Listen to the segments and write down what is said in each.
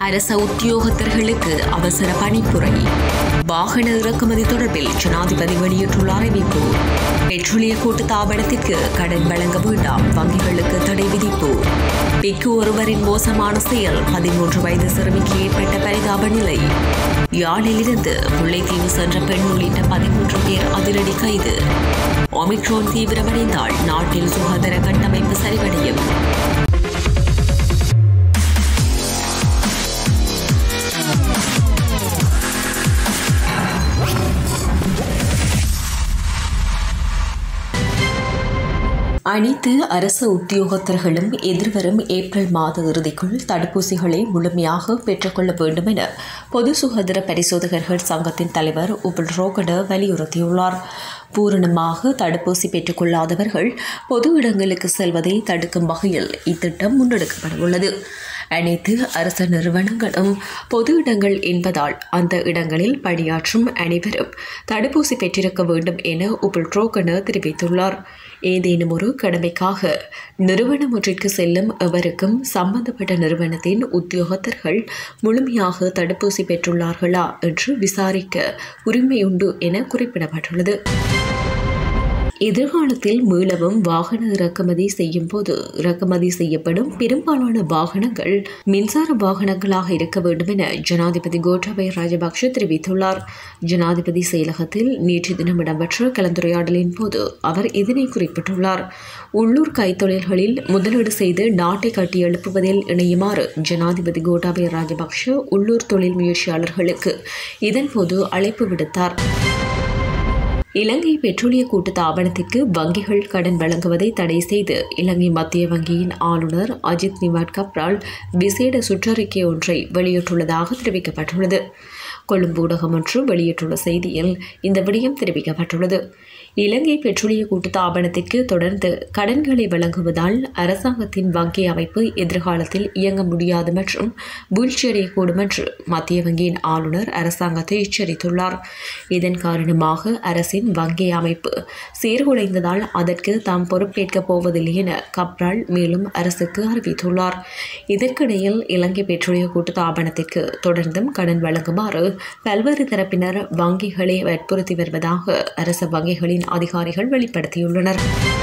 அரச உத்தியோகத்தர்களுக்கு அவசர பணிப்புரை வாகன இறக்குமதி தொடர்பில் ஜனாதிபதி வெளியிட்டுள்ள அறிவிப்பு பெட்ரோலிய கூட்டு தாபனத்திற்கு கடன் வழங்க வேண்டாம் வங்கிகளுக்கு தடை விதிப்பு பிக்கு ஒருவரின் மோசமான செயல் பதிமூன்று வயது சிறுமிக்கு ஏற்பட்ட பரிதாப நிலை யாழிலிருந்து முல்லைத்தீவு சென்ற பெண் உள்ளிட்ட பதிமூன்று பேர் அதிரடி கைது ஒமிக்ரோன் தீவிரமடைந்தால் நாட்டில் சுகாதார கட்டமைப்பு சரிவடையும் அனைத்து அரசு உத்தியோகத்தர்களும் எதிர்வரும் ஏப்ரல் மாத இறுதிக்குள் தடுப்பூசிகளை முழுமையாக பெற்றுக்கொள்ள வேண்டும் என பொது சுகாதார பரிசோதகர்கள் சங்கத்தின் தலைவர் உபுல் ரோகட வலியுறுத்தியுள்ளார் பூரணமாக தடுப்பூசி பெற்றுக்கொள்ளாதவர்கள் பொது இடங்களுக்கு செல்வதை தடுக்கும் வகையில் இத்திட்டம் முன்னெடுக்கப்பட உள்ளது அனைத்து அரசு நிறுவனங்களும் பொது இடங்கள் என்பதால் அந்த இடங்களில் பணியாற்றும் அனைவரும் தடுப்பூசி பெற்றிருக்க வேண்டும் என உபுல் ரோகன தெரிவித்துள்ளார் ஏதேனும் ஒரு கடமைக்காக நிறுவனம் ஒன்றிற்கு செல்லும் எவருக்கும் சம்பந்தப்பட்ட நிறுவனத்தின் உத்தியோகத்தர்கள் முழுமையாக தடுப்பூசி பெற்றுள்ளார்களா என்று விசாரிக்க உரிமையுண்டு என குறிப்பிடப்பட்டுள்ளது எதிர்காலத்தில் மீளவும் வாகன இறக்குமதி செய்யும் போது இறக்குமதி செய்யப்படும் பெரும்பாலான வாகனங்கள் மின்சார வாகனங்களாக இருக்க வேண்டும் என ஜனாதிபதி கோட்டாபய ராஜபக்ஷ தெரிவித்துள்ளார் ஜனாதிபதி செயலகத்தில் நேற்று தினம் இடம்பெற்ற கலந்துரையாடலின் போது அவர் இதனை குறிப்பிட்டுள்ளார் உள்ளூர் கைத்தொழில்களில் முதலீடு செய்து நாட்டை கட்டியெழுப்புவதில் இணையுமாறு ஜனாதிபதி கோட்டாபய ராஜபக்ஷ உள்ளூர் தொழில் முயற்சியாளர்களுக்கு இதன்போது அழைப்பு விடுத்தார் இலங்கை பெட்ரோலிய கூட்டு தாபனத்திற்கு வங்கிகள் கடன் வழங்குவதை தடை செய்து இலங்கை மத்திய வங்கியின் ஆளுநர் அஜித் நிவாட் கப்ரால் விசேட சுற்றறிக்கை ஒன்றை வெளியிட்டுள்ளதாக தெரிவிக்கப்பட்டுள்ளது கொழும்பு ஊடகம் ஒன்று வெளியிட்டுள்ள செய்தியில் இந்த விடயம் தெரிவிக்கப்பட்டுள்ளது இலங்கை பெட்ரோலிய கூட்டு தாபனத்திற்கு தொடர்ந்து கடன்களை வழங்குவதால் அரசாங்கத்தின் வங்கி அமைப்பு எதிர்காலத்தில் இயங்க முடியாது மற்றும் வீழ்ச்சியடையக்கூடும் என்று மத்திய வங்கியின் ஆளுநர் அரசாங்கத்தை எச்சரித்துள்ளார் இதன் காரணமாக அரசின் வங்கி அமைப்பு சீர்குலைந்ததால் அதற்கு தாம் பொறுப்பேற்கப் போவதில்லை என கப்ரால் மேலும் அரசுக்கு அறிவித்துள்ளார் இதற்கிடையில் இலங்கை பெட்ரோலிய கூட்டு தாபனத்திற்கு தொடர்ந்தும் கடன் வழங்குமாறு பல்வேறு தரப்பினர் வங்கிகளை வற்புறுத்தி வருவதாக அரசு வங்கிகளின் அதிகாரிகள் வெளிப்படுத்தியுள்ளனர்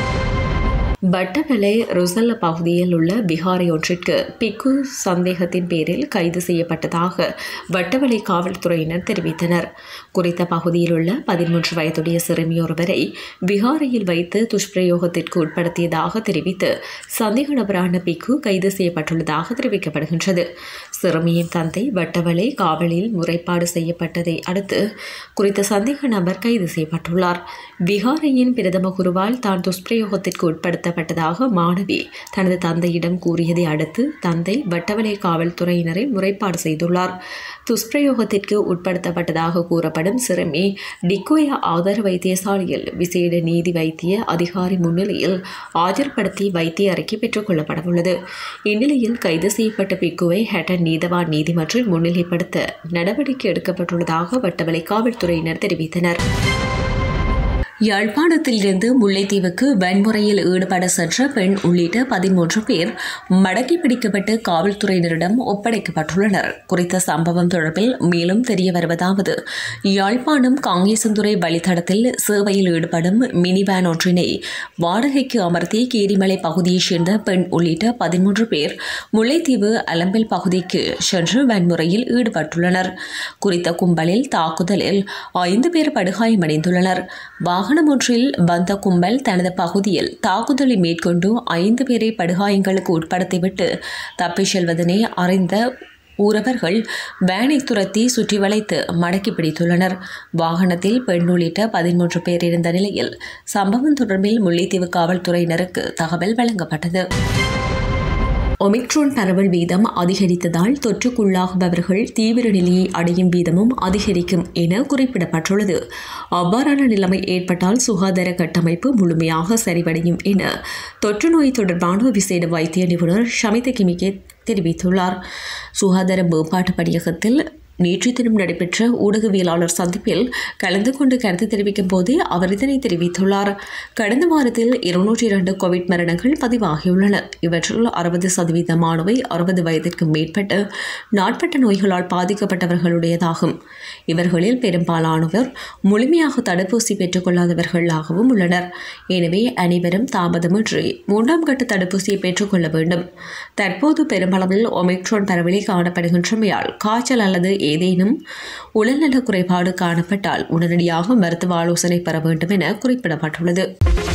பட்டவலை ருசல்ல பகுதியில் உள்ள பிகாரி ஒன்றிற்கு பிக்கு சந்தேகத்தின் பேரில் கைது செய்யப்பட்டதாக வட்டவலை காவல்துறையினர் தெரிவித்தனர் குறித்த பகுதியில் உள்ள பதிமூன்று வயதுடைய சிறுமியொருவரை பிகாரியில் வைத்து துஷ்பிரயோகத்திற்கு உட்படுத்தியதாக தெரிவித்து சந்தேக நபரான பிக்கு கைது செய்யப்பட்டுள்ளதாக தெரிவிக்கப்படுகின்றது சிறுமியின் தந்தை வட்டவலை காவலில் முறைப்பாடு செய்யப்பட்டதை அடுத்து குறித்த சந்தேக நபர் கைது செய்யப்பட்டுள்ளார் பிகாரியின் பிரதம குருவால் தான் துஷ்பிரயோகத்திற்கு உட்படுத்தப்பட்டதாக மாணவி தனது தந்தையிடம் கூறியதை அடுத்து தந்தை வட்டவலை காவல்துறையினரை முறைப்பாடு செய்துள்ளார் துஷ்பிரயோகத்திற்கு உட்படுத்தப்பட்டதாக கூறப்படும் சிறுமி டிக்கோயா ஆதார வைத்தியசாலையில் விசேட நீதி வைத்திய அதிகாரி முன்னிலையில் ஆஜர்படுத்தி வைத்திய அறிக்கை பெற்றுக் கொள்ளப்படவுள்ளது இந்நிலையில் கைது செய்யப்பட்ட பிக்குவை ஹேட்டன் நீதவான் நீதிமன்றில் முன்னிலைப்படுத்த நடவடிக்கை எடுக்கப்பட்டுள்ளதாக வட்டவலை காவல்துறையினர் தெரிவித்தனர் யாழ்ப்பாணத்திலிருந்து முல்லைத்தீவுக்கு வன்முறையில் ஈடுபட சென்ற பெண் உள்ளிட்ட பதிமூன்று பேர் மடக்கி பிடிக்கப்பட்டு காவல்துறையினரிடம் ஒப்படைக்கப்பட்டுள்ளனர் குறித்த சம்பவம் தொடர்பில் மேலும் தெரிய வருவதாவது யாழ்ப்பாணம் காங்கேசந்துறை வழித்தடத்தில் சேவையில் ஈடுபடும் மினி வேன் ஒன்றினை வாடகைக்கு அமர்த்தி கீரிமலை பகுதியைச் சேர்ந்த பெண் உள்ளிட்ட பதிமூன்று பேர் முல்லைத்தீவு அலம்பில் பகுதிக்கு சென்று வன்முறையில் ஈடுபட்டுள்ளனர் குறித்த கும்பலில் தாக்குதலில் ஐந்து பேர் படுகாயமடைந்துள்ளனர் வாகனம் ஒன்றில் வந்த கும்பல் தனது பகுதியில் தாக்குதலை மேற்கொண்டு ஐந்து பேரை படுகாயங்களுக்கு உட்படுத்திவிட்டு தப்பிச் செல்வதனை அறிந்த ஊரவர்கள் வேனை துரத்தி சுற்றி வளைத்து மடக்கி பிடித்துள்ளனர் வாகனத்தில் பெண் உள்ளிட்ட பதிமூன்று பேர் இருந்த நிலையில் சம்பவம் தொடர்பில் முல்லைத்தீவு காவல்துறையினருக்கு தகவல் வழங்கப்பட்டது ஒமிக்ரோன் பரவல் வீதம் அதிகரித்ததால் தொற்றுக்குள்ளாகுபவர்கள் தீவிர நிலையை அடையும் வீதமும் அதிகரிக்கும் என குறிப்பிடப்பட்டுள்ளது அவ்வாறான நிலைமை ஏற்பட்டால் சுகாதார கட்டமைப்பு முழுமையாக சரிவடையும் என தொற்று நோய் தொடர்பான விசேட வைத்திய நிபுணர் ஷமித கிமிகே தெரிவித்துள்ளார் சுகாதார மேம்பாட்டு பணியகத்தில் நேற்று தினம் நடைபெற்ற ஊடகவியலாளர் சந்திப்பில் கலந்து கொண்டு கருத்து தெரிவிக்கும் போதே அவர் இதனை தெரிவித்துள்ளார் கடந்த வாரத்தில் இருநூற்றி இரண்டு கோவிட் மரணங்கள் பதிவாகியுள்ளன இவற்றில் அறுபது சதவீதமானவை அறுபது வயதிற்கு மேற்பட்ட நாட்பட்ட நோய்களால் பாதிக்கப்பட்டவர்களுடையதாகும் இவர்களில் பெரும்பாலானவர் முழுமையாக தடுப்பூசி பெற்றுக் கொள்ளாதவர்களாகவும் உள்ளனர் எனவே அனைவரும் தாமதமின்றி மூன்றாம் கட்ட தடுப்பூசியை பெற்றுக்கொள்ள வேண்டும் தற்போது பெருமளவில் ஒமிக்ரான் பரவலி காணப்படுகின்றமையால் காய்ச்சல் அல்லது ஏதேனும் உடல்நல குறைபாடு காணப்பட்டால் உடனடியாக மருத்துவ ஆலோசனை பெற வேண்டும் என குறிப்பிடப்பட்டுள்ளது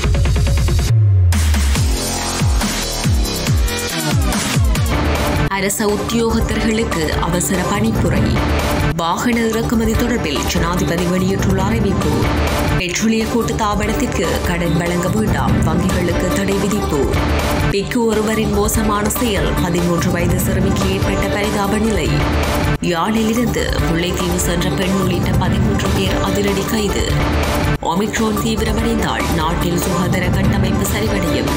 அரச உத்தியோகத்தர்களுக்கு அவசர பணிப்புரை வாகன இறக்குமதி தொடர்பில் ஜனாதிபதி வெளியிட்டுள்ள அறிவிப்பு பெட்ரோலிய கூட்டு தாபனத்திற்கு கடன் வழங்க வேண்டாம் வங்கிகளுக்கு தடை விதிப்பு பிக்கு ஒருவரின் மோசமான செயல் பதிமூன்று வயது சிறுமிக்கு ஏற்பட்ட பரிதாப நிலை யாழிலிருந்து முல்லைத்தீவு சென்ற பெண் உள்ளிட்ட பதிமூன்று பேர் அதிரடி கைது ஒமிக்ரோன் தீவிரமடைந்தால் நாட்டில் சுகாதார கட்டமைப்பு சரிவடையும்